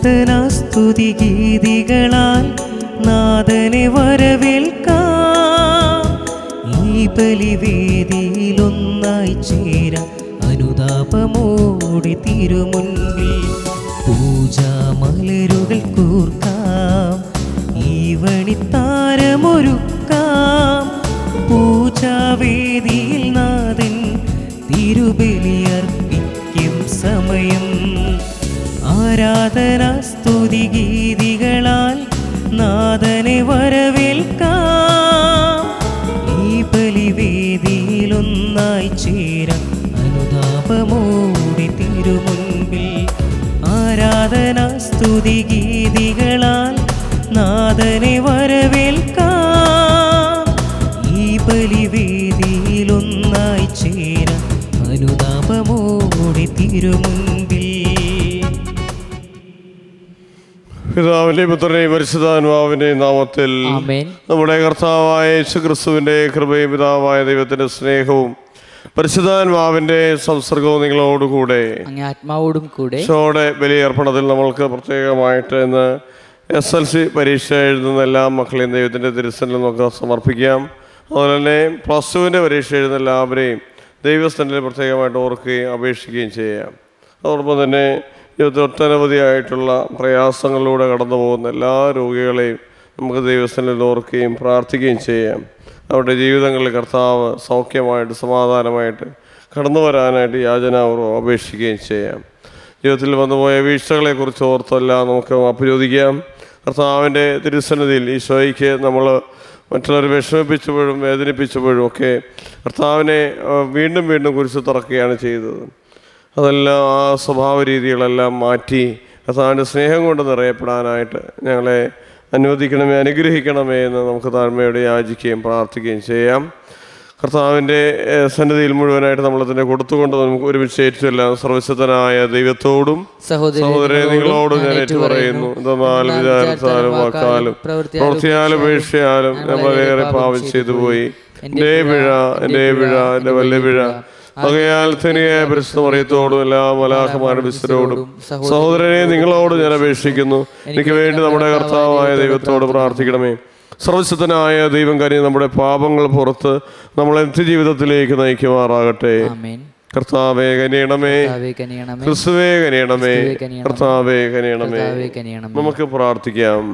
ആരാധനാ സ്തുതി ഗീതികളാൽ നാഥനെ വരവേൽക്കാം ഈ ബലിവേദിയിലൊന്നായി ചേരാം അനുതാപമോടെ തിരുമുൻപിൽ പൂജാമലരുകൾ കൂർക്കാം ഈ വണിത്താരമൊരുക്കാം പൂജാവേദിയിൽ നാഥൻ തിരുബലിയർപ്പിക്കും സമയം ആരാധന സ്തുതി ഗീതികളാൽ നാഥനെ വരവേൽക്കാം ഈ ബലിവേദിയിലൊന്നായി ചേരാം അനുതാപമോടി തിരുമുൻപിൽ ആരാധന സ്തുതി ഗീതികളാൽ നാഥനെ വരവേൽക്കാം ഈ ബലിവേദിയിലൊന്നായി ചേരാം അനുതാപമോടി തിരുമുൻപിൽ പിതാവിന്റെയും പുത്രനെയും പരിശുദ്ധാത്മാവിന്റെയും നാമത്തിൽ ആമേൻ നമ്മുടെ കർത്താവായ യേശു ക്രിസ്തുവിന്റെ കൃപയും പിതാവായ ദൈവത്തിന്റെ സ്നേഹവും പരിശുദ്ധാത്മാവിന്റെ സംസർഗവും നിങ്ങളോടുകൂടെ അങ്ങേ ആത്മാവോടും കൂടെ ഈശോയുടെ ബലിയർപ്പണത്തിൽ നമ്മൾക്ക് പ്രത്യേകമായിട്ട് ഇന്ന് എസ് എൽ സി പരീക്ഷ എഴുതുന്ന എല്ലാ മക്കളെയും ദൈവത്തിൻ്റെ തിരുസനിൽ നമുക്ക് സമർപ്പിക്കാം അതുപോലെ തന്നെ പ്ലസ് ടുവിൻ്റെ പരീക്ഷ എഴുതുന്ന എല്ലാവരെയും ദൈവസ്ഥനിൽ പ്രത്യേകമായിട്ട് ഓർക്കുകയും അപേക്ഷിക്കുകയും ചെയ്യാം അതോടൊപ്പം തന്നെ ജീവിതത്തിൽ ഒട്ടനവധിയായിട്ടുള്ള പ്രയാസങ്ങളിലൂടെ കടന്നു പോകുന്ന എല്ലാ രോഗികളെയും നമുക്ക് ദൈവസ്ഥനിൽ ഓർക്കുകയും പ്രാർത്ഥിക്കുകയും ചെയ്യാം അവരുടെ ജീവിതങ്ങളിൽ കർത്താവ് സൗഖ്യമായിട്ട് സമാധാനമായിട്ട് കടന്നു വരാനായിട്ട് യാചനാപൂർവ്വം അപേക്ഷിക്കുകയും ചെയ്യാം ജീവിതത്തിൽ വന്നുപോയ വീഴ്ചകളെക്കുറിച്ച് ഓർത്തെല്ലാം നമുക്ക് അഭിരോധിക്കാം കർത്താവിൻ്റെ തിരുസന്നിധിയിൽ ഈശോയ്ക്ക് നമ്മൾ മറ്റുള്ളവരെ വിഷമിപ്പിച്ചപ്പോഴും വേദനിപ്പിച്ചപ്പോഴും ഒക്കെ കർത്താവിനെ ആ, വീണ്ടും വീണ്ടും കുരിശ് തുറക്കുകയാണ് ചെയ്തത് അതെല്ലാം ആ സ്വഭാവ രീതികളെല്ലാം മാറ്റി കർത്താവിൻ്റെ സ്നേഹം കൊണ്ട് നിറയപ്പെടാനായിട്ട് ഞങ്ങളെ അനുവദിക്കണമേ അനുഗ്രഹിക്കണമേ എന്ന് നമുക്ക് താഴ്മയോടെ യാചിക്കുകയും പ്രാർത്ഥിക്കുകയും ചെയ്യാം കർത്താവിൻ്റെ ഏഹ്, സന്നിധിയിൽ മുഴുവനായിട്ട് നമ്മളതിനെ കൊടുത്തുകൊണ്ട് നമുക്ക് ഒരുമിച്ച് ഏറ്റുമെല്ലാം സർവശക്തനായ ദൈവത്തോടും സഹോദരനെ നിങ്ങളോടും ഞാൻ ഏറ്റുപറയുന്നു എന്തെന്നാൽ വിചാരത്താലും വാക്കാലും പ്രവൃത്തിയാലും വീഴ്ചയാലും ഞാൻ വളരെയേറെ പാപം ചെയ്തു പോയി എൻ്റെ പിഴ എൻ്റെ പിഴ എൻ്റെ വല്ല പിഴ ആകയാൽ തനിയായ പരിശുദ്ധ മറിയത്തോടും എല്ലാ മലാഹമാരുടെ വിസ്തരോടും സഹോദരനെ നിങ്ങളോട് ഞാൻ അപേക്ഷിക്കുന്നു എനിക്ക് വേണ്ടി നമ്മുടെ കർത്താവായ ദൈവത്തോട് പ്രാർത്ഥിക്കണമേ സർവശക്തനായ ദൈവം കാര്യം നമ്മുടെ പാപങ്ങൾ പുറത്ത് നമ്മളെ നിത്യജീവിതത്തിലേക്ക് നയിക്കുമാറാകട്ടെ ആമേൻ കർത്താവേ കനിയണമേ കർത്താവേ കനിയണമേ ക്രിസ്തുവേ കനിയണമേ ക്രിസ്തുവേ കനിയണമേ. കർത്താവേ കനിയണമേ കർത്താവേ കനിയണമേ നമുക്ക് പ്രാർത്ഥിക്കാം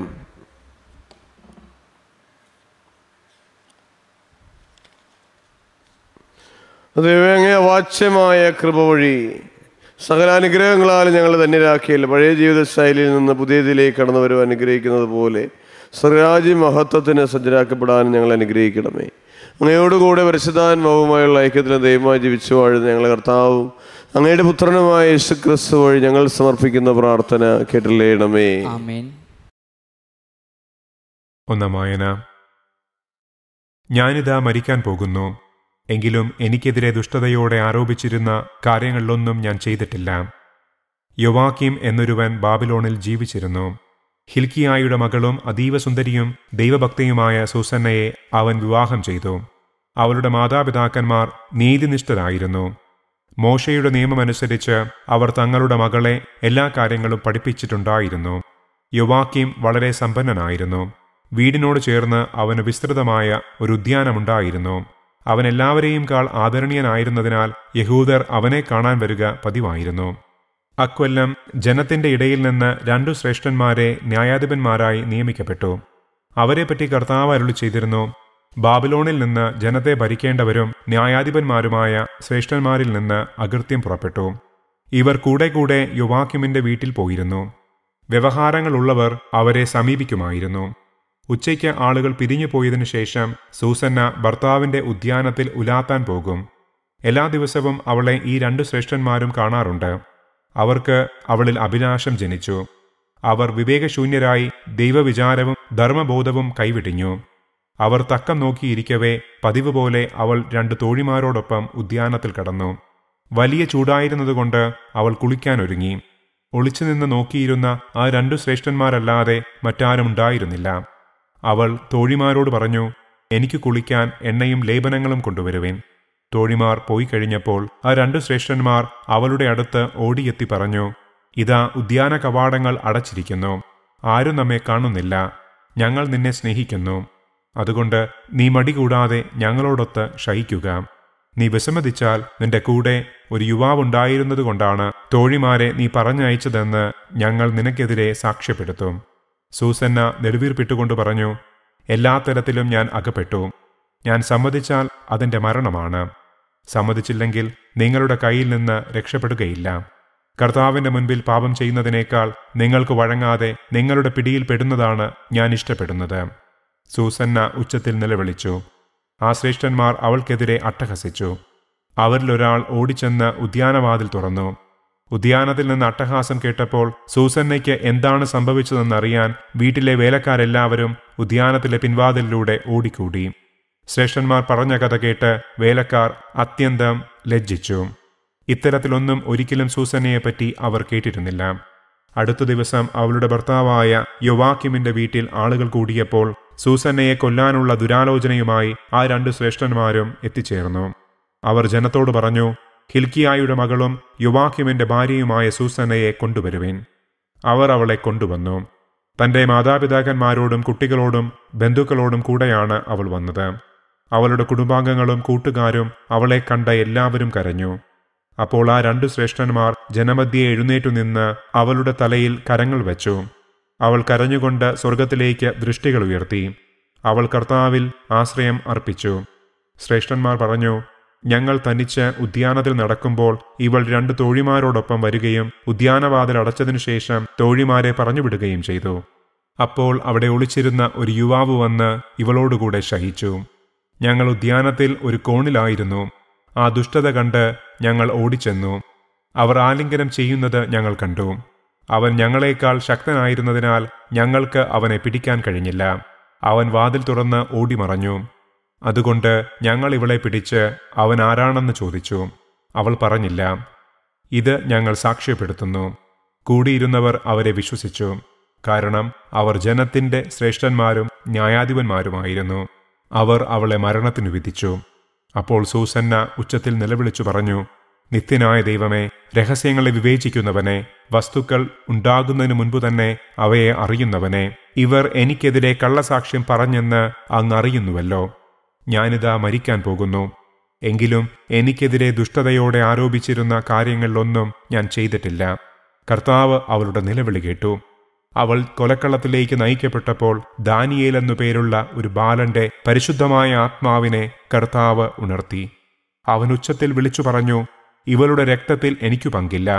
ദൈവമേ അങ്ങേ അവാച്യമായ കൃപ വഴി സകല അനുഗ്രഹങ്ങളാൽ ഞങ്ങൾ ധന്യരാക്കിയല്ല പഴയ ജീവിത ശൈലിയിൽ നിന്ന് പുതിയതിലേക്ക് കടന്നു വരും അനുഗ്രഹിക്കുന്നത് പോലെ സ്വരാജ്യ മഹത്വത്തിന് സജ്ജരാക്കപ്പെടാൻ ഞങ്ങൾ അനുഗ്രഹിക്കണമേ അങ്ങയോടുകൂടെ പരിശുദ്ധാത്മാവുമായുള്ള ഐക്യത്തിന് ദൈവമായി ജീവിച്ചു വാഴുന്ന ഞങ്ങളെ കർത്താവും അങ്ങയുടെ പുത്രനുമായ യേശു ക്രിസ്തു വഴി ഞങ്ങൾ സമർപ്പിക്കുന്ന പ്രാർത്ഥന കേട്ടില്ലേണമേ ആമേൻ ഒന്നാം വായന ഞാനിതാ മരിക്കാൻ പോകുന്നു എങ്കിലും എനിക്കെതിരെ ദുഷ്ടതയോടെ ആരോപിച്ചിരുന്ന കാര്യങ്ങളിലൊന്നും ഞാൻ ചെയ്തിട്ടില്ല യൊവാക്കിം എന്നൊരുവൻ ബാബിലോണിൽ ജീവിച്ചിരുന്നു ഹിൽക്കിയായുടെ മകളും അതീവ സുന്ദരിയും ദൈവഭക്തിയുമായ സൂസന്നയെ അവൻ വിവാഹം ചെയ്തു അവളുടെ മാതാപിതാക്കന്മാർ നീതിനിഷ്ഠരായിരുന്നു മോശയുടെ നിയമമനുസരിച്ച് അവർ തങ്ങളുടെ മകളെ എല്ലാ കാര്യങ്ങളും പഠിപ്പിച്ചിട്ടുണ്ടായിരുന്നു യുവാക്കിം വളരെ സമ്പന്നനായിരുന്നു വീടിനോട് ചേർന്ന് അവന് വിസ്തൃതമായ ഒരു ഉദ്യാനമുണ്ടായിരുന്നു അവൻ എല്ലാവരെയും കാൾ ആദരണീയനായിരുന്നതിനാൽ യഹൂദർ അവനെ കാണാൻ വരിക പതിവായിരുന്നു അക്കൊല്ലം ജനത്തിന്റെ ഇടയിൽ നിന്ന് രണ്ടു ശ്രേഷ്ഠന്മാരെ ന്യായാധിപന്മാരായി നിയമിക്കപ്പെട്ടു അവരെപ്പറ്റി കർത്താവ് അരുളി ചെയ്തിരുന്നു ബാബിലോണിൽ നിന്ന് ജനത്തെ ഭരിക്കേണ്ടവരും ന്യായാധിപന്മാരുമായ ശ്രേഷ്ഠന്മാരിൽ നിന്ന് അകൃത്യം പുറപ്പെട്ടു ഇവർ കൂടെ കൂടെ യുവാക്യുമിന്റെ വീട്ടിൽ പോയിരുന്നു വ്യവഹാരങ്ങളുള്ളവർ അവരെ സമീപിക്കുമായിരുന്നു ഉച്ചയ്ക്ക് ആളുകൾ പിരിഞ്ഞു പോയതിനു ശേഷം സൂസന്ന ഭർത്താവിന്റെ ഉദ്യാനത്തിൽ ഉലാത്താൻ പോകും എല്ലാ ദിവസവും അവളെ ഈ രണ്ടു ശ്രേഷ്ഠന്മാരും കാണാറുണ്ട് അവർക്ക് അവളിൽ അഭിലാഷം ജനിച്ചു അവർ വിവേകശൂന്യരായി ദൈവവിചാരവും ധർമ്മബോധവും കൈവിടിഞ്ഞു അവർ തക്കം നോക്കിയിരിക്കവേ പതിവ് പോലെ അവൾ രണ്ട് തോഴിമാരോടൊപ്പം ഉദ്യാനത്തിൽ കടന്നു വലിയ ചൂടായിരുന്നതുകൊണ്ട് അവൾ കുളിക്കാനൊരുങ്ങി ഒളിച്ചുനിന്ന് നോക്കിയിരുന്ന ആ രണ്ടു ശ്രേഷ്ഠന്മാരല്ലാതെ മറ്റാരും ഉണ്ടായിരുന്നില്ല അവൾ തോഴിമാരോട് പറഞ്ഞു എനിക്ക് കുളിക്കാൻ എണ്ണയും ലേപനങ്ങളും കൊണ്ടുവരുവേൻ തോഴിമാർ പോയി കഴിഞ്ഞപ്പോൾ ആ രണ്ടു ശ്രേഷ്ഠന്മാർ അവളുടെ അടുത്ത് ഓടിയെത്തി പറഞ്ഞു ഇതാ ഉദ്യാന കവാടങ്ങൾ അടച്ചിരിക്കുന്നു ആരും നമ്മെ കാണുന്നില്ല ഞങ്ങൾ നിന്നെ സ്നേഹിക്കുന്നു അതുകൊണ്ട് നീ മടി കൂടാതെ ഞങ്ങളോടൊത്ത് ക്ഷയിക്കുക നീ വിസമ്മതിച്ചാൽ നിന്റെ കൂടെ ഒരു യുവാവുണ്ടായിരുന്നത് കൊണ്ടാണ് തോഴിമാരെ നീ പറഞ്ഞയച്ചതെന്ന് ഞങ്ങൾ നിനക്കെതിരെ സാക്ഷ്യപ്പെടുത്തും സൂസന്ന നെടുവീർപ്പിട്ടുകൊണ്ട് പറഞ്ഞു എല്ലാ തരത്തിലും ഞാൻ അകപ്പെട്ടു ഞാൻ സമ്മതിച്ചാൽ അതിൻ്റെ മരണമാണ് സമ്മതിച്ചില്ലെങ്കിൽ നിങ്ങളുടെ കയ്യിൽ നിന്ന് രക്ഷപ്പെടുകയില്ല കർത്താവിന്റെ മുൻപിൽ പാപം ചെയ്യുന്നതിനേക്കാൾ നിങ്ങൾക്ക് വഴങ്ങാതെ നിങ്ങളുടെ പിടിയിൽ പെടുന്നതാണ് ഞാൻ ഇഷ്ടപ്പെടുന്നത് സൂസന്ന ഉച്ചത്തിൽ നിലവിളിച്ചു ആ ശ്രേഷ്ഠന്മാർ അവൾക്കെതിരെ അട്ടഹസിച്ചു അവരിലൊരാൾ ഓടിച്ചെന്ന് ഉദ്യാനവാതിൽ തുറന്നു ഉദ്യാനത്തിൽ നിന്ന് അട്ടഹാസം കേട്ടപ്പോൾ സൂസന്നയ്ക്ക് എന്താണ് സംഭവിച്ചതെന്നറിയാൻ വീട്ടിലെ വേലക്കാരെല്ലാവരും ഉദ്യാനത്തിലെ പിൻവാതിലിലൂടെ ഓടിക്കൂടി ശ്രേഷ്ഠന്മാർ പറഞ്ഞ കഥ കേട്ട് വേലക്കാർ അത്യന്തം ലജ്ജിച്ചു ഇത്തരത്തിലൊന്നും ഒരിക്കലും സൂസന്നയെപ്പറ്റി അവർ കേട്ടിരുന്നില്ല അടുത്ത ദിവസം അവളുടെ ഭർത്താവായ യൊവാക്കിമിന്റെ വീട്ടിൽ ആളുകൾ കൂടിയപ്പോൾ സൂസന്നയെ കൊല്ലാനുള്ള ദുരാലോചനയുമായി ആ രണ്ട് ശ്രേഷ്ഠന്മാരും എത്തിച്ചേർന്നു അവർ ജനത്തോട് പറഞ്ഞു ഹിൽക്കിയായുടെ മകളും യുവാക്കിമിന്റെ ഭാര്യയുമായ സൂസന്നയെ കൊണ്ടുവരുവിൻ അവർ അവളെ കൊണ്ടുവന്നു തന്റെ മാതാപിതാക്കന്മാരോടും കുട്ടികളോടും ബന്ധുക്കളോടും കൂടെയാണ് അവൾ വന്നത് അവളുടെ കുടുംബാംഗങ്ങളും കൂട്ടുകാരും അവളെ കണ്ട എല്ലാവരും കരഞ്ഞു അപ്പോൾ ആ രണ്ടു ശ്രേഷ്ഠന്മാർ ജനമധ്യെ എഴുന്നേറ്റു നിന്ന് അവളുടെ തലയിൽ കരങ്ങൾ വെച്ചു അവൾ കരഞ്ഞുകൊണ്ട് സ്വർഗത്തിലേക്ക് ദൃഷ്ടികൾ ഉയർത്തി അവൾ കർത്താവിൽ ആശ്രയം അർപ്പിച്ചു ശ്രേഷ്ഠന്മാർ പറഞ്ഞു ഞങ്ങൾ തനിച്ച് ഉദ്യാനത്തിൽ നടക്കുമ്പോൾ ഇവൾ രണ്ട് തോഴിമാരോടൊപ്പം വരികയും ഉദ്യാനവാതിൽ അടച്ചതിനു ശേഷം തോഴിമാരെ പറഞ്ഞുവിടുകയും ചെയ്തു അപ്പോൾ അവിടെ ഒളിച്ചിരുന്ന ഒരു യുവാവ് വന്ന് ഇവളോടുകൂടെ ശയിച്ചു ഞങ്ങൾ ഉദ്യാനത്തിൽ ഒരു കോണിലായിരുന്നു ആ ദുഷ്ടത കണ്ട് ഞങ്ങൾ ഓടിച്ചെന്നു അവർ ആലിംഗനം ചെയ്യുന്നത് ഞങ്ങൾ കണ്ടു അവൻ ഞങ്ങളെക്കാൾ ശക്തനായിരുന്നതിനാൽ ഞങ്ങൾക്ക് അവനെ പിടിക്കാൻ കഴിഞ്ഞില്ല അവൻ വാതിൽ തുറന്ന് ഓടിമറഞ്ഞു അതുകൊണ്ട് ഞങ്ങൾ ഇവളെ പിടിച്ച് അവൻ ആരാണെന്ന് ചോദിച്ചു അവൾ പറഞ്ഞില്ല ഇത് ഞങ്ങൾ സാക്ഷ്യപ്പെടുത്തുന്നു കൂടിയിരുന്നവർ അവരെ വിശ്വസിച്ചു കാരണം അവർ ജനത്തിന്റെ ശ്രേഷ്ഠന്മാരും ന്യായാധിപന്മാരുമായിരുന്നു അവർ അവളെ മരണത്തിനു വിധിച്ചു അപ്പോൾ സൂസന്ന ഉച്ചത്തിൽ നിലവിളിച്ചു പറഞ്ഞു നിത്യനായ ദൈവമേ രഹസ്യങ്ങളെ വിവേചിക്കുന്നവനെ വസ്തുക്കൾ ഉണ്ടാകുന്നതിനു മുൻപ് തന്നെ അവയെ അറിയുന്നവനെ ഇവർ എനിക്കെതിരെ കള്ളസാക്ഷ്യം പറഞ്ഞെന്ന് അങ്ങ് അറിയുന്നുവല്ലോ ഞാനിതാ മരിക്കാൻ പോകുന്നു എങ്കിലും എനിക്കെതിരെ ദുഷ്ടതയോടെ ആരോപിച്ചിരുന്ന കാര്യങ്ങളിലൊന്നും ഞാൻ ചെയ്തിട്ടില്ല കർത്താവ് അവളുടെ നിലവിളി കേട്ടു അവൾ കൊലക്കളത്തിലേക്ക് നയിക്കപ്പെട്ടപ്പോൾ ദാനിയേൽ എന്നു പേരുള്ള ഒരു ബാലന്റെ പരിശുദ്ധമായ ആത്മാവിനെ കർത്താവ് ഉണർത്തി അവൻ ഉച്ചത്തിൽ വിളിച്ചു പറഞ്ഞു ഇവളുടെ രക്തത്തിൽ എനിക്കു പങ്കില്ല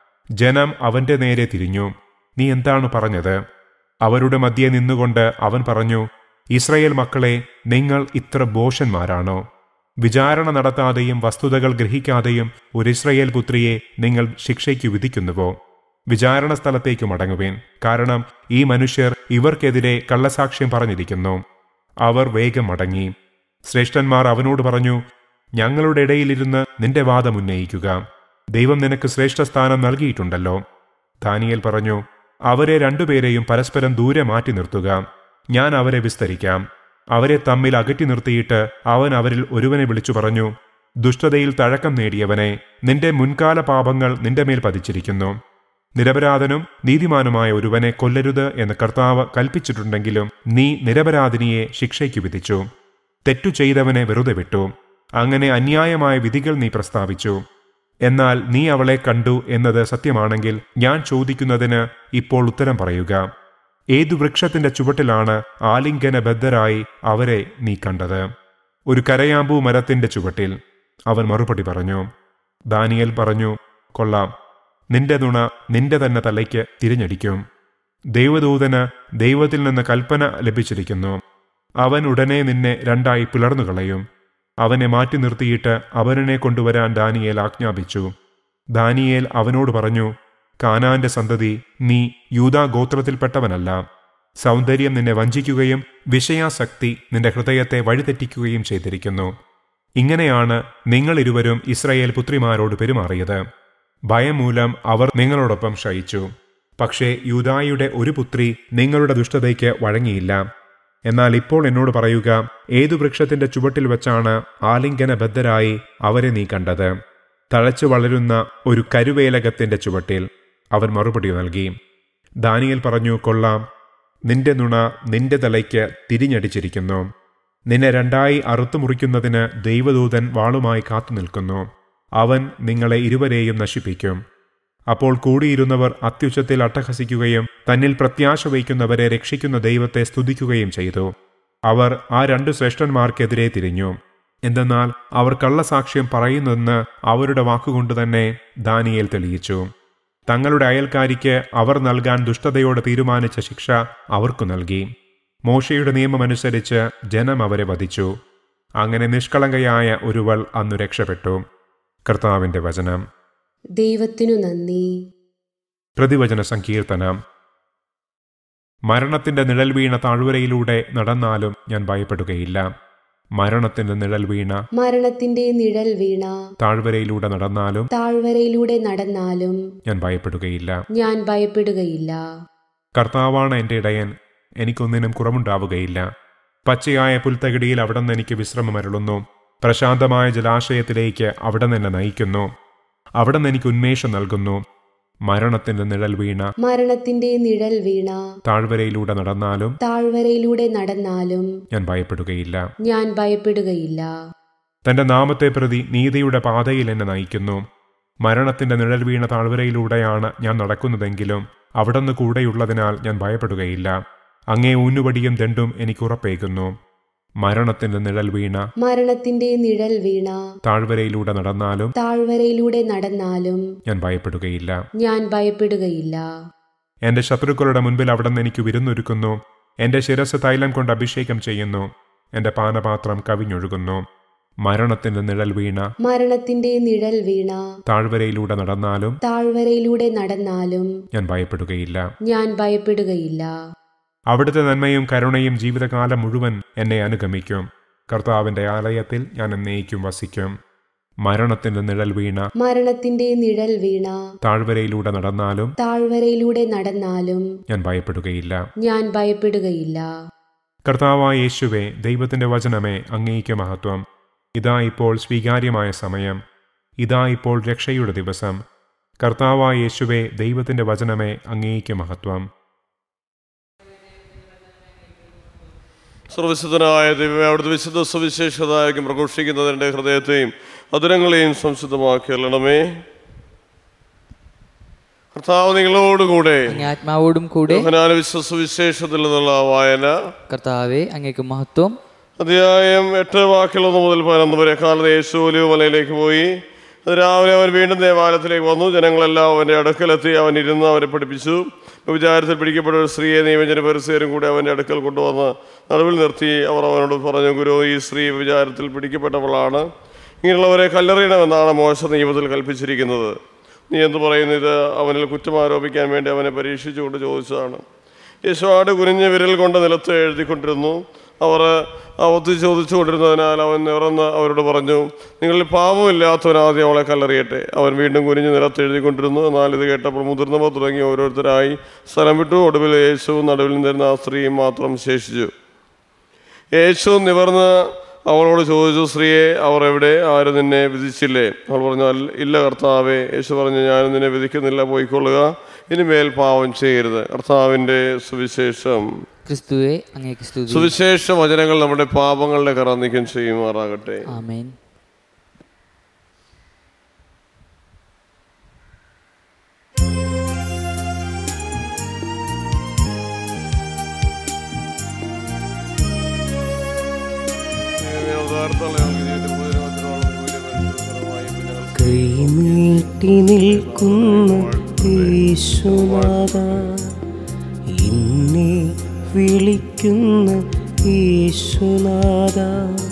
ജനം അവന്റെ നേരെ തിരിഞ്ഞു നീ എന്താണ് പറഞ്ഞത് അവരുടെ മധ്യെ നിന്നുകൊണ്ട് അവൻ പറഞ്ഞു ഇസ്രയേൽ മക്കളെ നിങ്ങൾ ഇത്ര ബോഷന്മാരാണോ വിചാരണ നടത്താതെയും വസ്തുതകൾ ഗ്രഹിക്കാതെയും ഒരു ഇസ്രയേൽ പുത്രിയെ നിങ്ങൾ ശിക്ഷയ്ക്ക് വിധിക്കുന്നുവോ വിചാരണ സ്ഥലത്തേക്ക് മടങ്ങുവേൻ കാരണം ഈ മനുഷ്യർ ഇവർക്കെതിരെ കള്ളസാക്ഷ്യം പറഞ്ഞിരിക്കുന്നു അവർ വേഗം മടങ്ങി ശ്രേഷ്ഠന്മാർ അവനോട് പറഞ്ഞു ഞങ്ങളുടെ ഇടയിലിരുന്ന് നിന്റെ വാദം ഉന്നയിക്കുക ദൈവം നിനക്ക് ശ്രേഷ്ഠസ്ഥാനം നൽകിയിട്ടുണ്ടല്ലോ ദാനിയേൽ പറഞ്ഞു അവരെ രണ്ടുപേരെയും പരസ്പരം ദൂരെ മാറ്റി നിർത്തുക ഞാൻ അവരെ വിസ്തരിക്കാം അവരെ തമ്മിൽ അകറ്റി നിർത്തിയിട്ട് അവൻ അവരിൽ ഒരുവനെ വിളിച്ചു പറഞ്ഞു ദുഷ്ടതയിൽ തഴക്കം നേടിയവനെ നിന്റെ മുൻകാല പാപങ്ങൾ നിന്റെ മേൽ പതിച്ചിരിക്കുന്നു നിരപരാധനും നീതിമാനുമായ ഒരുവനെ കൊല്ലരുത് എന്ന് കർത്താവ് കൽപ്പിച്ചിട്ടുണ്ടെങ്കിലും നീ നിരപരാധിനിയെ ശിക്ഷയ്ക്ക് വിധിച്ചു തെറ്റു ചെയ്തവനെ വെറുതെ വിട്ടു അങ്ങനെ അന്യായമായ വിധികൾ നീ പ്രസ്താവിച്ചു എന്നാൽ നീ അവളെ കണ്ടു എന്നത് സത്യമാണെങ്കിൽ ഞാൻ ചോദിക്കുന്നതിന് ഇപ്പോൾ ഉത്തരം പറയുക ഏതു വൃക്ഷത്തിന്റെ ചുവട്ടിലാണ് ആലിംഗനബദ്ധരായി അവരെ നീ കണ്ടത് ഒരു കരയാമ്പൂ മരത്തിന്റെ ചുവട്ടിൽ അവൻ മറുപടി പറഞ്ഞു ദാനിയൽ പറഞ്ഞു കൊള്ളാം നിന്റെ നുണ നിന്റെ തന്നെ തലയ്ക്ക് തിരിഞ്ഞടിക്കും ദൈവദൂതന് ദൈവത്തിൽ നിന്ന് കൽപ്പന ലഭിച്ചിരിക്കുന്നു അവൻ ഉടനെ നിന്നെ രണ്ടായി പിളർന്നു കളയും അവനെ മാറ്റി നിർത്തിയിട്ട് അവനെ കൊണ്ടുവരാൻ ദാനിയേൽ ആജ്ഞാപിച്ചു ദാനിയേൽ അവനോട് പറഞ്ഞു കാനാന്റെ സന്തതി നീ യൂതാ ഗോത്രത്തിൽപ്പെട്ടവനല്ല സൗന്ദര്യം നിന്നെ വഞ്ചിക്കുകയും വിഷയാസക്തി നിന്റെ ഹൃദയത്തെ വഴിതെറ്റിക്കുകയും ചെയ്തിരിക്കുന്നു ഇങ്ങനെയാണ് നിങ്ങൾ ഇരുവരും ഇസ്രയേൽ പുത്രിമാരോട് പെരുമാറിയത് ഭയം മൂലം അവർ നിങ്ങളോടൊപ്പം ക്ഷയിച്ചു പക്ഷേ യൂതായുടെ ഒരു പുത്രി നിങ്ങളുടെ ദുഷ്ടതയ്ക്ക് വഴങ്ങിയില്ല എന്നാൽ ഇപ്പോൾ എന്നോട് പറയുക ഏതു വൃക്ഷത്തിന്റെ ചുവട്ടിൽ വെച്ചാണ് ആലിംഗനബദ്ധരായി അവരെ നീ കണ്ടത് തഴച്ചു വളരുന്ന ഒരു കരുവേലകത്തിന്റെ ചുവട്ടിൽ അവൻ മറുപടി നൽകി ദാനിയൽ പറഞ്ഞു കൊള്ളാം നിന്റെ നുണ നിന്റെ തലയ്ക്ക് തിരിഞ്ഞടിച്ചിരിക്കുന്നു നിന്നെ രണ്ടായി അറുത്തു മുറിക്കുന്നതിന് ദൈവദൂതൻ വാളുമായി കാത്തു നിൽക്കുന്നു അവൻ നിങ്ങളെ ഇരുവരെയും നശിപ്പിക്കും അപ്പോൾ കൂടിയിരുന്നവർ അത്യുച്ചത്തിൽ അട്ടഹസിക്കുകയും തന്നിൽ പ്രത്യാശ വയ്ക്കുന്നവരെ രക്ഷിക്കുന്ന ദൈവത്തെ സ്തുതിക്കുകയും ചെയ്തു അവർ ആ രണ്ട് ശ്രേഷ്ഠന്മാർക്കെതിരെ തിരിഞ്ഞു എന്തെന്നാൽ അവർ കള്ളസാക്ഷ്യം പറയുന്നെന്ന് അവരുടെ വാക്കുകൊണ്ട് തന്നെ ദാനിയേൽ തെളിയിച്ചു തങ്ങളുടെ അയൽക്കാരിക്ക് അവർ നൽകാൻ ദുഷ്ടതയോടെ തീരുമാനിച്ച ശിക്ഷ അവർക്കു നൽകി മോശയുടെ നിയമമനുസരിച്ച് ജനം അവരെ വധിച്ചു അങ്ങനെ നിഷ്കളങ്കയായ ഒരുവൾ അന്നു രക്ഷപ്പെട്ടു കർത്താവിന്റെ വചനം ദൈവത്തിനു നന്ദി പ്രതിവചന സങ്കീർത്തനം മരണത്തിന്റെ നിഴൽ വീണ താഴ്വരയിലൂടെ നടന്നാലും ഞാൻ ഭയപ്പെടുകയില്ല മരണത്തിന്റെ നിഴൽ വീണ മരണത്തിന്റെ നിഴൽ വീണ താഴ്വരയിലൂടെ നടന്നാലും താഴ്വരയിലൂടെ നടന്നാലും ഞാൻ ഭയപ്പെടുകയില്ല ഞാൻ ഭയപ്പെടുകയില്ല കർത്താവാണ് എൻ്റെ ഇടയൻ എനിക്കൊന്നിനും കുറവുണ്ടാവുകയില്ല പച്ചയായ പുൽത്തകിടിയിൽ അവിടെ നിന്ന് എനിക്ക് വിശ്രമമരുളുന്നു പ്രശാന്തമായ ജലാശയത്തിലേക്ക് അവിടെ നിന്ന് നയിക്കുന്നു അവിടെ നിന്ന് എനിക്ക് ഉന്മേഷം നൽകുന്നു മരണത്തിന്റെ നിഴൽ വീണ മരണത്തിന്റെ നിഴൽ വീണ താഴ്വരയിലൂടെ നടന്നാലും താഴ്വരയിലൂടെ നടന്നാലും ഞാൻ ഭയപ്പെടുകയില്ല ഞാൻ ഭയപ്പെടുകയില്ല തന്റെ നാമത്തെ പ്രതി നീതിയുടെ പാതയിൽ എന്നെ നയിക്കുന്നു മരണത്തിന്റെ നിഴൽ വീണ താഴ്വരയിലൂടെയാണ് ഞാൻ നടക്കുന്നതെങ്കിലും അവിടുന്ന് കൂടെയുള്ളതിനാൽ ഞാൻ ഭയപ്പെടുകയില്ല അങ്ങേ ഊന്നുവടിയും ദണ്ടും എനിക്ക് ഉറപ്പേകുന്നു മരണത്തിന്റെ നിഴൽ വീണ മരണത്തിന്റെ നിഴൽ വീണ താഴ്വരയിലൂടെ നടന്നാലും താഴ്വരയിലൂടെ നടന്നാലും ഞാൻ ഭയപ്പെടുകയില്ല ഞാൻ ഭയപ്പെടുകയില്ല എന്റെ ശത്രുക്കളുടെ മുൻപിൽ അവിടുന്ന് എനിക്ക് വിരുന്നൊരുക്കുന്നു എന്റെ ശിരസ് തൈലം കൊണ്ട് അഭിഷേകം ചെയ്യുന്നു എന്റെ പാനപാത്രം കവിഞ്ഞൊഴുകുന്നു മരണത്തിന്റെ നിഴൽ വീണ മരണത്തിന്റെ നിഴൽ വീണ താഴ്വരയിലൂടെ നടന്നാലും താഴ്വരയിലൂടെ നടന്നാലും ഞാൻ ഭയപ്പെടുകയില്ല ഞാൻ ഭയപ്പെടുകയില്ല അവിടുത്തെ നന്മയും കരുണയും ജീവിതകാലം മുഴുവൻ എന്നെ അനുഗമിക്കും കർത്താവിന്റെ ആലയത്തിൽ ഞാൻ എന്നേക്കും വസിക്കും മരണത്തിന്റെ നിഴൽ വീണ മരണത്തിന്റെ നിഴൽ വീണ താഴ്വരയിലൂടെ നടന്നാലും താഴ്വരയിലൂടെ നടന്നാലും ഞാൻ ഭയപ്പെടുകയില്ല ഞാൻ ഭയപ്പെടുകയില്ല കർത്താവായ യേശുവെ ദൈവത്തിന്റെ വചനമേ അങ്ങേക്ക് മഹത്വം ഇതാ ഇപ്പോൾ സ്വീകാര്യമായ സമയം ഇതാ ഇപ്പോൾ രക്ഷയുടെ ദിവസം കർത്താവായ യേശുവെ ദൈവത്തിന്റെ വചനമേ അങ്ങേക്ക് മഹത്വം സർവശുദ്ധനായ ദൈവമേ അവിടുത്തെ വിശുദ്ധ സവിശേഷതായിരിക്കും പ്രഘോഷിക്കുന്നതിൻ്റെ ഹൃദയത്തെയും അതുരങ്ങളെയും സംശുദ്ധമാക്കിയല്ലണമേ കർത്താവ് നിങ്ങളോടുകൂടെ അങ്ങേ ആത്മാവോടും കൂടെ യോഹന്നാന വിശ്വ സുവിശേഷത്തിൽ നിന്നുള്ള വായന കർത്താവെ അങ്ങേക്ക് മഹത്വം അധ്യായം എട്ട് വാക്കിലൊന്ന് മുതൽ പതിനൊന്ന് വരെ കാലത്ത് യേശു ഒലിവ് മലയിലേക്ക് പോയി അത് രാവിലെ അവൻ വീണ്ടും ദേവാലയത്തിലേക്ക് വന്നു ജനങ്ങളെല്ലാം അവൻ്റെ അടുക്കലെത്തി അവൻ ഇരുന്ന് അവരെ പഠിപ്പിച്ചു വിചാരത്തിൽ പിടിക്കപ്പെട്ട ഒരു സ്ത്രീയെ നിയമജന പരിസരം കൂടി അവൻ്റെ അടുക്കൽ കൊണ്ടുവന്ന് നടുവിൽ നിർത്തി അവർ അവനോട് പറഞ്ഞു ഗുരു ഈ സ്ത്രീ വിചാരത്തിൽ പിടിക്കപ്പെട്ടവളാണ് ഇങ്ങനെയുള്ളവരെ കല്ലെറിയണമെന്നാണ് മോശ നിയമത്തിൽ കൽപ്പിച്ചിരിക്കുന്നത് നീ എന്ത് പറയുന്നു ഇത് അവനിൽ കുറ്റം ആരോപിക്കാൻ വേണ്ടി അവനെ പരീക്ഷിച്ചുകൊണ്ട് ചോദിച്ചതാണ് യേശുവാട് കുനിഞ്ഞ വിരൽ കൊണ്ട് നിലത്ത് എഴുതിക്കൊണ്ടിരുന്നു അവർ അവത്ത് ചോദിച്ചുകൊണ്ടിരുന്നതിനാൽ അവൻ നിറന്ന് അവരോട് പറഞ്ഞു നിങ്ങളിൽ പാപമില്ലാത്തവൻ ആദ്യം അവളെ കല്ലെറിയട്ടെ അവൻ വീണ്ടും കുനിഞ്ഞ് നിലത്ത് എഴുതിക്കൊണ്ടിരുന്നു എന്നാൽ ഇത് കേട്ടപ്പോൾ മുതിർന്നവർ തുടങ്ങി ഓരോരുത്തരായി സ്ഥലം വിട്ടു ഒടുവിൽ യേശുവും നടുവിൽ നിന്നിരുന്ന ആ സ്ത്രീയും മാത്രം ശേഷിച്ചു യേശു നിവർന്ന് അവളോട് ചോദിച്ചു സ്ത്രീയെ അവർ എവിടെ ആരും നിന്നെ വിധിച്ചില്ലേ അവൾ പറഞ്ഞു "അല്ല- ഇല്ല കർത്താവേ യേശു പറഞ്ഞു ഞാനും നിന്നെ വിധിക്കുന്നില്ല പോയിക്കൊള്ളുക ഇനിമേൽ പാവം ചെയ്യരുത് കർത്താവിൻ്റെ സുവിശേഷം ക്രിസ്തുവെ അങ്ങേക്ക് സ്തുതി സുവിശേഷ വചനങ്ങൾ നമ്മുടെ പാപങ്ങളുടെ കറ നീക്കം ചെയ്യുമാറാകട്ടെ ആമേൻ കൈനീട്ടി നിൽക്കുന്ന യേശുനാഥ എന്നെ വിളിക്കുന്ന യേശുനാഥ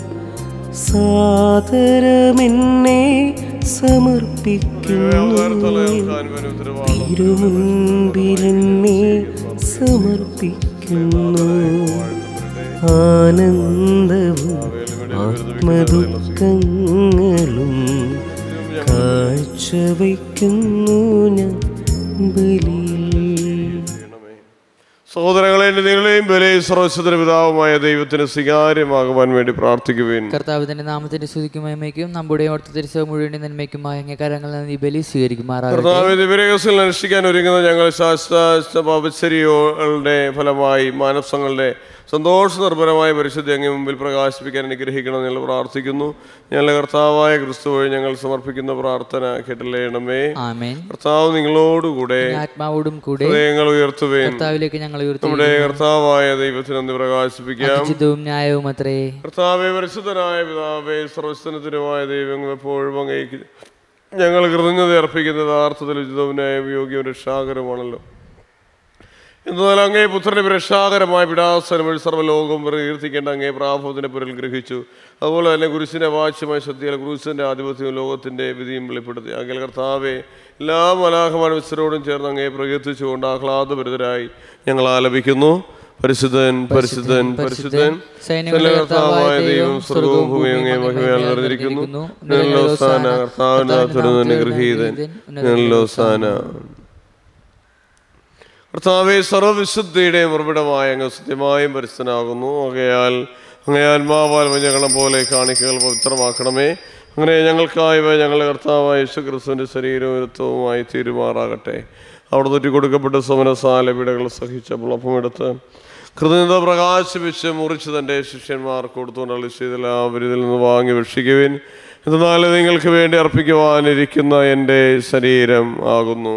സാദരമെന്നെ സമർപ്പിക്കുന്നു തിരുമുൻപിലെന്നെ സമർപ്പിക്കുന്നു ആനന്ദവും ആത്മദുഃഖങ്ങളും കാഴ്ചവയ്ക്കുന്നു ഞാൻ ബലിയിൽ സഹോദരങ്ങളെ നിങ്ങളെയും ബലയും സർവസ്വത്തിന് പിതാവുമായ ദൈവത്തിന് സ്വീകാര്യമാകുവാൻ വേണ്ടി പ്രാർത്ഥിക്കുവേൻ കർത്താവിന്റെ നാമത്തിന്റെ സ്തുതിക്കും മഹിമയ്ക്കും നമ്മുടെ ഓർത്ത തിരിച്ചു മുഴുവൻ നന്മയ്ക്കുമായ അങ്ങേ കരങ്ങളിൽ നിന്ന് ഈ ബലി സ്വീകരിക്കുമാറാകട്ടെ കർത്താവ് ദിവരകസിൽ അനുഷ്ഠിക്കാൻ ഒരുങ്ങുന്ന ഞങ്ങൾ ശാസ്ത്ര പാപച്ചരികളുടെ ഫലമായി മാനസങ്ങളുടെ സന്തോഷ നിർഭരമായ പരിശുദ്ധി അങ്ങേ മുമ്പിൽ പ്രകാശിപ്പിക്കാൻ അനുഗ്രഹിക്കണം ഞങ്ങൾ പ്രാർത്ഥിക്കുന്നു ഞങ്ങളുടെ കർത്താവായ ക്രിസ്തു വഴി ഞങ്ങൾ സമർപ്പിക്കുന്ന പ്രാർത്ഥന കേട്ടില്ലേണമേ ആമേൻ കർത്താവ് നിങ്ങളോടുകൂടെ ആത്മാവോടും കൂടെ ഹൃദയങ്ങൾ ഉയർത്തുവേൻ കർത്താവിലേക്ക് ഞങ്ങൾ ഉയർത്തി നമ്മുടെ കർത്താവായ ദൈവത്തിന് നന്ദി പ്രകാശിപ്പിക്കാം ഉചിതവും ന്യായവും അത്രേ കർത്താവെ പരിശുദ്ധനായ പിതാവേ സർവസ്ഥനത്തിനുമായ ദൈവങ്ങൾ എപ്പോഴും അങ്ങേക്ക് ഞങ്ങൾ കൃതജ്ഞത അർപ്പിക്കുന്ന യഥാർത്ഥത്തിൽ ഉചിതവും ന്യായവും യോഗ്യവും രക്ഷാകരമാണല്ലോ എന്നാൽ അങ്ങേ പുത്രന്റെ രക്ഷാകരമായ പിടാസനം വഴി സർവ്വലോകവും പ്രകീർത്തിക്കേണ്ട അങ്ങേ പ്രാഭവത്തിന്റെ പുരൽ ഗ്രഹിച്ചു അതുപോലെ തന്നെ കുരിശിന്റെ വാച്യമായ ശക്തിയാൽ ക്രൂസിന്റെ ആധിപത്യവും ലോകത്തിന്റെ വിധിയും വെളിപ്പെടുത്തി അങ്ങൽ കർത്താവെ എല്ലാ മലാഹമാനവസ്ഥരോടും ചേർന്ന് അങ്ങേ പ്രകീർത്തിച്ചുകൊണ്ട് ആഹ്ലാദഭരിതരായി ഞങ്ങൾ ആലപിക്കുന്നു പരിശുദ്ധൻ പരിശുദ്ധൻ പരിശുദ്ധൻ സൈന്യങ്ങളുടെ കർത്താവായ ദൈവം സ്വർഗവും ഭൂമിയും അങ്ങേ മഹിമയാൽ നിറഞ്ഞിരിക്കുന്നു നെല്ലോസാന കർത്താവിനാഥുരന് ഗൃഹീതൻ നെല്ലോസാന കർത്താവെ സർവവിശുദ്ധിയുടെയും ഉറവിടമായ അങ്ങ് സത്യമായും പരിസ്ഥനാകുന്നു ആകയാൽ അങ്ങേ ആത്മാവാൽ മഞ്ഞകളം പോലെ കാണിക്കകൾ പവിത്രമാക്കണമേ അങ്ങനെ ഞങ്ങൾക്കായവ ഞങ്ങളുടെ കർത്താവായ യേശു ക്രിസ്തുവിൻ്റെ ശരീരവും രക്തവുമായി തീരുമാറാകട്ടെ അവിടെ തൊറ്റി കൊടുക്കപ്പെട്ട സമനസാല പീഡകൾ സഹിച്ചപ്പോൾ ഒപ്പമെടുത്ത് കൃതജ്ഞത പ്രകാശിപ്പിച്ച് മുറിച്ച് തൻ്റെ ശിഷ്യന്മാർക്ക് കൊടുത്തുകൊണ്ട് അളി ചെയ്തെല്ലാവരും ഇതിൽ നിന്ന് വാങ്ങി ഭക്ഷിക്കുവിൻ എന്നാൽ നിങ്ങൾക്ക് വേണ്ടി അർപ്പിക്കുവാനിരിക്കുന്ന എൻ്റെ ശരീരം ആകുന്നു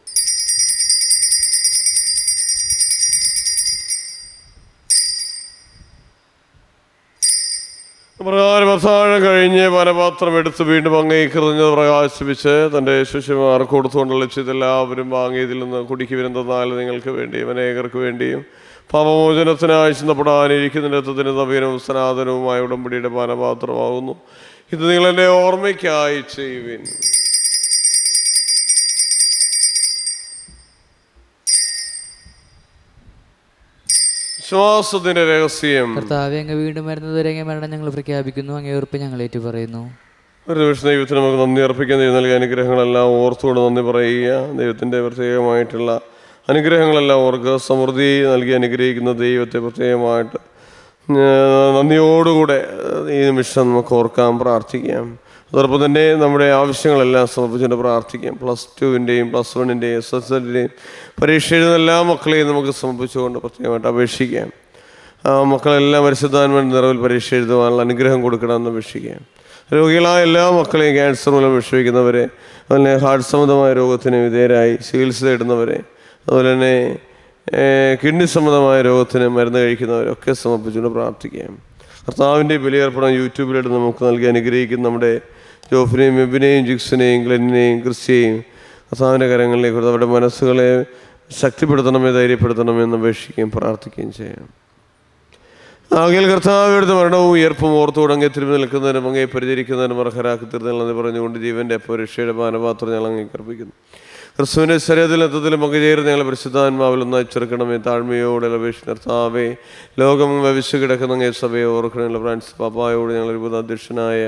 പ്രകാരം അത്താഴം കഴിഞ്ഞ് വനപാത്രം എടുത്ത് വീണ്ടും അങ്ങേ കൃതജ്ഞത പ്രകാശിപ്പിച്ച് തൻ്റെ ശിഷ്യന്മാർ കൊടുത്തുകൊണ്ടുള്ള ഇതെല്ലാവരും വാങ്ങി ഇതിൽ നിന്ന് കുടിക്കുവിനെന്നാൽ നിങ്ങൾക്ക് വേണ്ടിയും അനേകർക്ക് വേണ്ടിയും പാപമോചനത്തിനായി ചിന്തപ്പെടാനിരിക്കുന്ന രക്തത്തിന് നവീനവും സനാതനവുമായ ഉടമ്പടിയുടെ പാനപാത്രമാകുന്നു ഇത് നിങ്ങൾ എന്നെ ഓർമ്മയ്ക്കായി ചെയ്യുവിൻ വിശ്വാസത്തിന്റെ രഹസ്യം കർത്താവെ അങ്ങ് വീണ്ടും വരുന്നതുവരെ അങ്ങേ മരണം ഞങ്ങൾ പ്രഖ്യാപിക്കുന്നു അങ്ങേ ഉറപ്പ് ഞങ്ങൾ ഏറ്റു പറയുന്നു ഒരു നിമിഷം ദൈവത്തിന് നമുക്ക് നന്ദി അർപ്പിക്കാൻ ദൈവം നൽകിയ അനുഗ്രഹങ്ങളെല്ലാം ഓർത്തുകൊണ്ട് നന്ദി പറയുക ദൈവത്തിൻ്റെ പ്രത്യേകമായിട്ടുള്ള അനുഗ്രഹങ്ങളെല്ലാം ഓർക്കുക സമൃദ്ധി നൽകി അനുഗ്രഹിക്കുന്ന ദൈവത്തെ പ്രത്യേകമായിട്ട് ഏർ നന്ദിയോടുകൂടെ ഈ നിമിഷം നമുക്ക് ഓർക്കാം പ്രാർത്ഥിക്കാം അതോടൊപ്പം തന്നെ നമ്മുടെ ആവശ്യങ്ങളെല്ലാം സമർപ്പിച്ചുകൊണ്ട് പ്രാർത്ഥിക്കാം പ്ലസ് ടുവിൻ്റെയും പ്ലസ് വണ്ണിൻ്റെയും എസ് എസ് എല്ലിൻ്റെയും പരീക്ഷ എഴുതുന്ന എല്ലാ മക്കളെയും നമുക്ക് സമർപ്പിച്ചുകൊണ്ട് പ്രത്യേകമായിട്ട് അപേക്ഷിക്കാം ആ മക്കളെല്ലാം പരിശുദ്ധാൻവൻ നിറവിൽ പരീക്ഷ എഴുതുവാനുള്ള അനുഗ്രഹം കൊടുക്കണമെന്ന് അപേക്ഷിക്കാം രോഗികളായ എല്ലാ മക്കളെയും ക്യാൻസർ മൂലം വിഷമിക്കുന്നവരെ അതുപോലെ ഹാർട്ട് സംബന്ധമായ രോഗത്തിന് വിധേയരായി ചികിത്സ തേടുന്നവരെ അതുപോലെ തന്നെ ഏഹ്, കിഡ്നി സംബന്ധമായ രോഗത്തിന് മരുന്ന് കഴിക്കുന്നവരൊക്കെ സമർപ്പിച്ചുകൊണ്ട് പ്രാർത്ഥിക്കാം കർത്താവിൻ്റെ ബലിയർപ്പണം യൂട്യൂബിലിട്ട് നമുക്ക് നൽകി അനുഗ്രഹിക്കുന്ന നമ്മുടെ ജോഫിനെയും മെബിനെയും ജിക്സിനെയും ഗ്ലെന്നിനെയും ക്രിസ്റ്റിയെയും കർത്താവിൻ്റെ കരങ്ങളിലേക്ക് കൊടുത്ത് അവരുടെ മനസ്സുകളെ ശക്തിപ്പെടുത്തണമേ ധൈര്യപ്പെടുത്തണമേ എന്ന് അപേക്ഷിക്കുകയും പ്രാർത്ഥിക്കുകയും ചെയ്യാം ആകെ കർത്താവിടുത്തെ മരണവും ഉയർപ്പും ഓർത്തുകൂടെ അങ്ങേ തിരുമ്പി നിൽക്കുന്നതിനും അങ്ങേ പരിചരിക്കുന്നതിനും അർഹരാക്കി തീർന്നെന്ന് പറഞ്ഞുകൊണ്ട് ജീവന്റെ പരീക്ഷയുടെ പാനപാത്രം ഞങ്ങൾ അങ്ങേ കർപ്പിക്കുന്നു ക്രിസ്തുവിന്റെ ശരീരത്തിൽ എത്തത്തിലും പങ്കു ചേർന്ന് ഞങ്ങളെ പരിശുദ്ധാത്മാവിൽ ഒന്നായി ചെറുക്കണമേ താഴ്മയോടെ അപേക്ഷ നിർത്താവേ ലോകം ഭവിച്ചു കിടക്കുന്ന അങ്ങേ സഭയെ ഓർക്കണമല്ലോ ഫ്രാൻസ് പാപ്പായോട് ഞങ്ങൾ അധ്യക്ഷനായ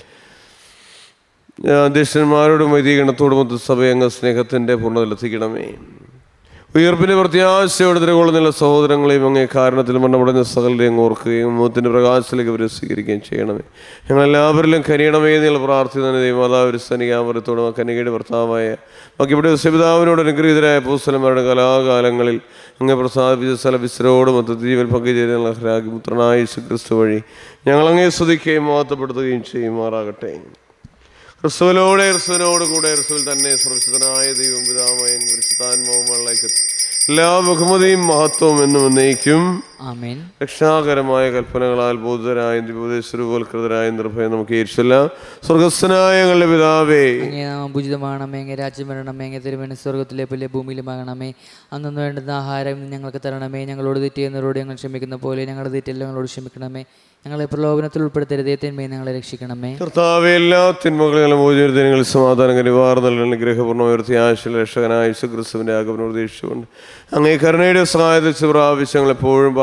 അധ്യക്ഷന്മാരോടും വൈദികണത്തോടും ഒത്ത് സഭയെ അങ്ങ് സ്നേഹത്തിൻ്റെ പൂർണ്ണതയിലെത്തിക്കണമേ ഉയർപ്പിന്റെ പ്രത്യാശയോടെ തിരകൊള്ളുന്ന സഹോദരങ്ങളെയും അങ്ങേ കാരണത്തിൽ മണ്ണമുടഞ്ഞ സകലരെയും ഓർക്കുകയും മുഖത്തിന്റെ പ്രകാശത്തിലേക്ക് അവരെ സ്വീകരിക്കുകയും ചെയ്യണമേ ഞങ്ങളെല്ലാവരിലും കനിയണമേ എന്നുള്ള പ്രാർത്ഥന ദൈവമാതാവ് ഒരു സനികാമരത്തോടും ആ കനികയുടെ ഭർത്താവായ ബാക്കിയുടെ സപിതാവിനോട് അനുഗ്രഹീതരായ പൂസ്ഥലന്മാരുടെ കലാകാലങ്ങളിൽ അങ്ങേ പ്രസാദിപ്പിച്ച സ്ഥലവിശ്രോടും ഒത്ത് ജീവൻ പങ്കുചേരുന്ന ഹ്രാഗി പുത്രനായ യേശു ക്രിസ്തു വഴി ഞങ്ങൾ അങ്ങേ സ്തുതിക്കുകയും മഹത്വപ്പെടുത്തുകയും ചെയ്യുമാറാകട്ടെ ക്രിസ്തുവിനോടെ ക്രിസ്തുവിനോട് കൂടെ ക്രിസ്തുവിൽ തന്നെ സുരക്ഷിതനായ ദൈവം പിതാവായ പരിശുദ്ധാത്മാവുമുള്ളേക്ക് എല്ലാ ബഹുമതിയും മഹത്വവും എന്നും ഉന്നയിക്കും ആമേൻ രക്ഷാകരമായ കൽപ്പനകളാൽ ബോധിതരായ ഉപദേശരൂപവൽകൃതരായ നിർഭയം നമുക്ക് ഏരിച്ചില്ല സ്വർഗസ്ഥനായ ഞങ്ങളുടെ പിതാവേ അങ്ങേ നാമം പൂജിതമാകണമേ അങ്ങേ രാജ്യം വരണമേ അങ്ങേ തിരുമന സ്വർഗത്തിലെ പോലെ ഭൂമിയിലുമാകണമേ അന്നു വേണ്ടുന്ന ആഹാരം ഇന്ന് ഞങ്ങൾക്ക് തരണമേ ഞങ്ങളോട് തെറ്റ് ചെയ്യുന്നവരോട് ഞങ്ങൾ ക്ഷമിക്കുന്ന പോലെ ഞങ്ങളുടെ തെറ്റെല്ലാം ഞങ്ങളോട് ക്ഷമിക്കണമേ ഞങ്ങളെ പ്രലോഭനത്തിൽ ഉൾപ്പെടുത്തരുതേ തിന്മയെ ഞങ്ങളെ രക്ഷിക്കണമേ കർത്താവെ എല്ലാ തിന്മകളും മോചനത്തിൽ സമാധാനം നിവാർ നൽകുന്ന അനുഗ്രഹപൂർണ്ണ ഉയർത്തി ആശയ രക്ഷകനായ യേശു ക്രിസ്തുവിന്റെ ആഗമനം പ്രതീക്ഷിച്ചുകൊണ്ട് അങ്ങേ കരുണയുടെ സഹായത്തിൽ പ്രാവശ്യങ്ങൾ എപ്പോഴും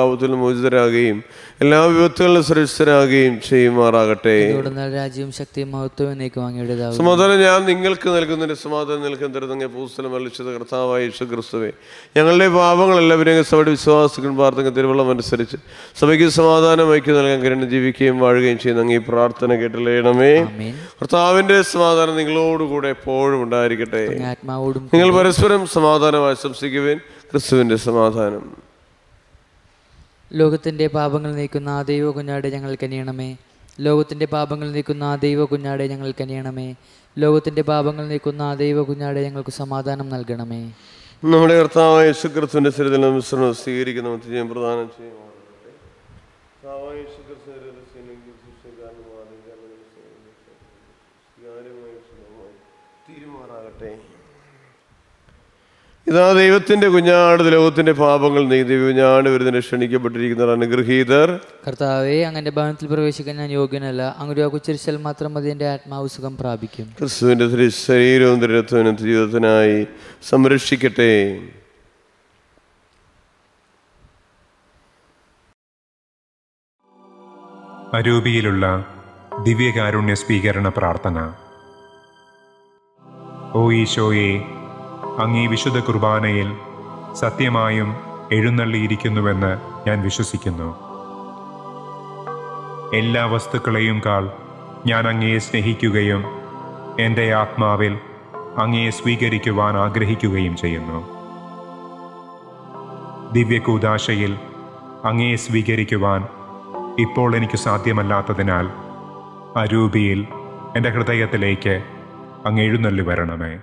പാപത്തിലും മോചിതരാകുകയും എല്ലാ വിപത്തുകളിലും സുരക്ഷിതരാകുകയും ചെയ്യുമാറാകട്ടെ തുടർന്നാൽ രാജ്യവും ശക്തിയും മഹത്വവും എന്നേക്കും അങ്ങയുടേതാകും സമാധാനം ഞാൻ നിങ്ങൾക്ക് നൽകുന്നതിന് സമാധാനം നിൽക്കാൻ തരുന്ന പൂസ്തലം വലിച്ചത് കർത്താവായ യേശു ക്രിസ്തുവേ ഞങ്ങളുടെ പാപങ്ങളെല്ലാവരെയും സഭയുടെ വിശ്വാസികളും പ്രാർത്ഥന തിരുവള്ളം അനുസരിച്ച് സഭയ്ക്ക് സമാധാനം ഐക്യം നൽകാൻ കരുണ ജീവിക്കുകയും വാഴുകയും ചെയ്യുന്ന അങ്ങ് ഈ പ്രാർത്ഥന കേട്ടില്ലേണമേ ആമേൻ കർത്താവിന്റെ സമാധാനം നിങ്ങളോടുകൂടെ എപ്പോഴും ഉണ്ടായിരിക്കട്ടെ അങ്ങ് ആത്മാവോടും നിങ്ങൾ പരസ്പരം സമാധാനം ആശംസിക്കുവേൻ ക്രിസ്തുവിന്റെ സമാധാനം ലോകത്തിന്റെ പാപങ്ങൾ നീക്കുന്ന ആ ദൈവ കുഞ്ഞാടെ ഞങ്ങൾ കനിയണമേ ലോകത്തിന്റെ പാപങ്ങൾ നീക്കുന്ന ആ ദൈവ കുഞ്ഞാടെ ഞങ്ങൾ കനിയണമേ ലോകത്തിന്റെ പാപങ്ങൾ നീക്കുന്ന ആ ദൈവ കുഞ്ഞാടെ ഞങ്ങൾക്ക് സമാധാനം നൽകണമേ നമ്മുടെ കർത്താവായ യേശു ക്രിസ്തുവിന്റെ സ്ഥിരത്തിൽ മിശ്രണം സ്വീകരിക്കുന്ന മധ്യം പ്രദാനം ചെയ്യുമാറാകട്ടെ. കർത്താവായ യേശു ക്രിസ്തുവിന്റെ രഹസ്യമെങ്കിൽ ശിഷ്യകാരനുമാകും ജനങ്ങളുടെ സ്വീകാര്യമായ സുഖമായി തീരുമാറാകട്ടെ ഇതാ ദൈവത്തിന്റെ കുഞ്ഞാട് ലോകത്തിന്റെ പാപങ്ങൾ നീ ദൈവഞ്ഞാട് വരുന്നതിന് ക്ഷണിക്കപ്പെട്ടിരിക്കുന്നവർ അനുഗ്രഹീതർ കർത്താവെ അങ്ങന്റെ ഭവനത്തിൽ പ്രവേശിക്കാൻ ഞാൻ യോഗ്യനല്ല അങ്ങ് കുച്ചിരിച്ചാൽ മാത്രം മതി എൻ്റെ ആത്മാവ് സുഖം പ്രാപിക്കും ക്രിസ്തുവിന്റെ തിരു ശരീരവും ദൃഢത്വനും ജീവിതത്തിനായി സംരക്ഷിക്കട്ടെ അരൂപിയിലുള്ള ദിവ്യകാരുണ്യ സ്വീകരണ പ്രാർത്ഥന ഓ ഈശോയെ അങ്ങീ വിശുദ്ധ കുർബാനയിൽ സത്യമായും എഴുന്നള്ളിയിരിക്കുന്നുവെന്ന് ഞാൻ വിശ്വസിക്കുന്നു എല്ലാ വസ്തുക്കളെയും കാൾ ഞാൻ അങ്ങയെ സ്നേഹിക്കുകയും എൻ്റെ ആത്മാവിൽ അങ്ങയെ സ്വീകരിക്കുവാൻ ആഗ്രഹിക്കുകയും ചെയ്യുന്നു ദിവ്യകൂദാശയിൽ അങ്ങയെ സ്വീകരിക്കുവാൻ ഇപ്പോൾ എനിക്ക് സാധ്യമല്ലാത്തതിനാൽ അരൂപിയിൽ എൻ്റെ ഹൃദയത്തിലേക്ക് അങ്ങ് എഴുന്നള്ളി വരണമേ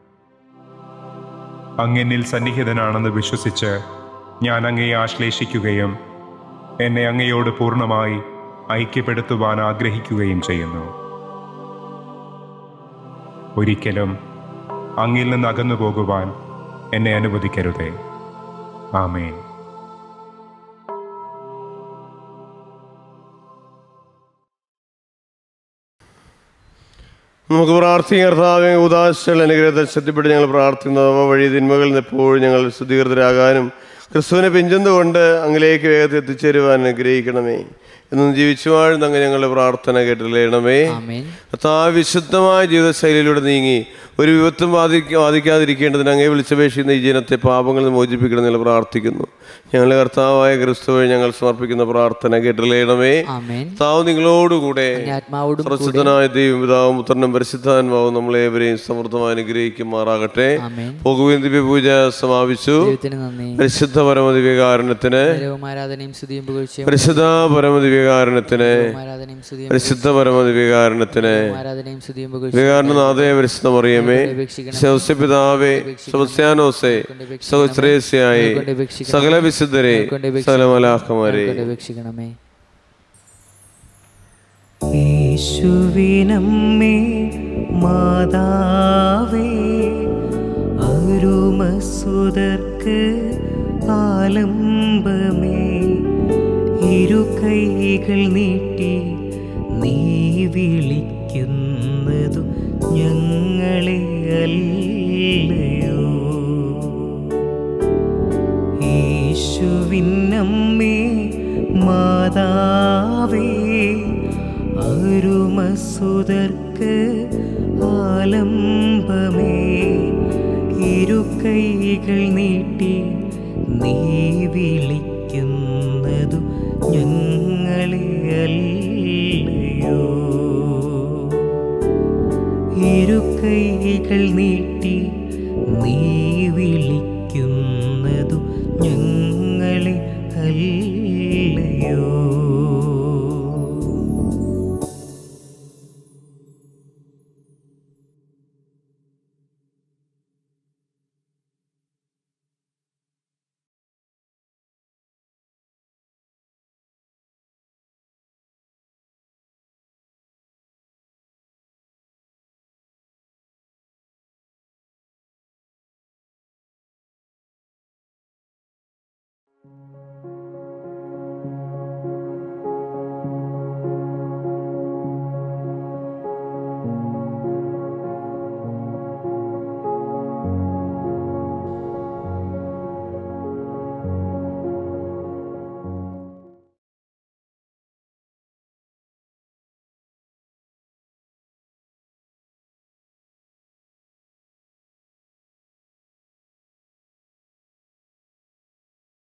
അങ്ങെന്നിൽ സന്നിഹിതനാണെന്ന് വിശ്വസിച്ച് ഞാൻ അങ്ങയെ ആശ്ലേഷിക്കുകയും എന്നെ അങ്ങയോട് പൂർണ്ണമായി ഐക്യപ്പെടുത്തുവാൻ ആഗ്രഹിക്കുകയും ചെയ്യുന്നു ഒരിക്കലും അങ്ങിൽ നിന്ന് അകന്നു പോകുവാൻ എന്നെ അനുവദിക്കരുതേ ആമേൻ നമുക്ക് പ്രാർത്ഥിക്കാം കർത്താവെ ഉദാശകൾ അനുഗ്രഹത്തെ ശക്തിപ്പെട്ട് ഞങ്ങൾ പ്രാർത്ഥിക്കുന്നു അവ വഴി തിന്മകളിൽ നിന്ന് എപ്പോഴും ഞങ്ങൾ ശുദ്ധീകൃതരാകാനും ക്രിസ്തുവിനെ പിഞ്ചെന്നുകൊണ്ട് അങ്ങിലേക്ക് വേഗത്തിൽ എത്തിച്ചേരുവാൻ അനുഗ്രഹിക്കണമേ എന്നും ജീവിച്ചു വാഴുന്ന അങ്ങ് ഞങ്ങളുടെ പ്രാർത്ഥന കേട്ടില്ലേണമേ ആമേൻ കർത്താവ് വിശുദ്ധമായ ജീവിതശൈലിയിലൂടെ നീങ്ങി ഒരു വിപത്തും ബാധിക്ക ബാധിക്കാതിരിക്കേണ്ടതിന് അങ്ങേ വിളിച്ചപേക്ഷിക്കുന്ന ഈ ജനത്തെ പാപങ്ങളിൽ നിന്ന് മോചിപ്പിക്കണമെന്ന് ഞങ്ങൾ പ്രാർത്ഥിക്കുന്നു ഞങ്ങളുടെ കർത്താവായ ക്രിസ്തു വഴി ഞങ്ങൾ സമർപ്പിക്കുന്ന പ്രാർത്ഥന കേട്ടില്ലേണമേ ആമേൻ കർത്താവ് നിങ്ങളോടുകൂടെ അങ്ങേ ആത്മാവോടും കൂടെ പ്രസിദ്ധനായ ദൈവം പിതാവും പുത്രനും പരിശുദ്ധാത്മാവും നമ്മളേവരെയും സമൃദ്ധമായി അനുഗ്രഹിക്കുമാറാകട്ടെ ആമേൻ പോകുവിൻ ദിവ്യപൂജ സമാപിച്ചു ദൈവത്തിന് നന്ദി പരിശുദ്ധ പരമദിവ്യകാരണത്തിന് ദൈവവും ആരാധനയും സ്തുതിയും പുകഴ്ചയും പരിശുദ്ധ പരമദിവ്യകാരണത്തിന് ദൈവവും ആരാധനയും സ്തുതിയും പരിശുദ്ധ പരമദിവ്യകാരണത്തിന് ആരാധനയും സ്തുതിയും പുകഴ്ചയും വിവേകാനന്ദനാഥേ പരിശുദ്ധ മറിയമേ പിതാവേ സെബസ്ത്യാനോസേ സഹസ്രേസ്യായി സകല വിശുദ്ധരെ സകല മലാഖമാരെ കൊണ്ട് അപേക്ഷിക്കണമേ യേശുവിനമ്മേ മാതാവേ അരുമസുതർക്ക് ആലംബമേ ഇരു കൈകൾ നീട്ടി നീ വിളിക്കുന്നതു ഞങ്ങളെ അല്ലയോ യേശുവിനമ്മേ മാതാവേ അരുമസുതർക്ക് ആലംബമേ ഇരു കൈകൾ നീട്ടി നീ വിളിക്കുന്നതു ഞങ്ങളെ അല്ലയോ ഇരു കൈകൾ നീട്ടി നീ വിളിക്കുന്നതു ഞങ്ങളെ അല്ലയോ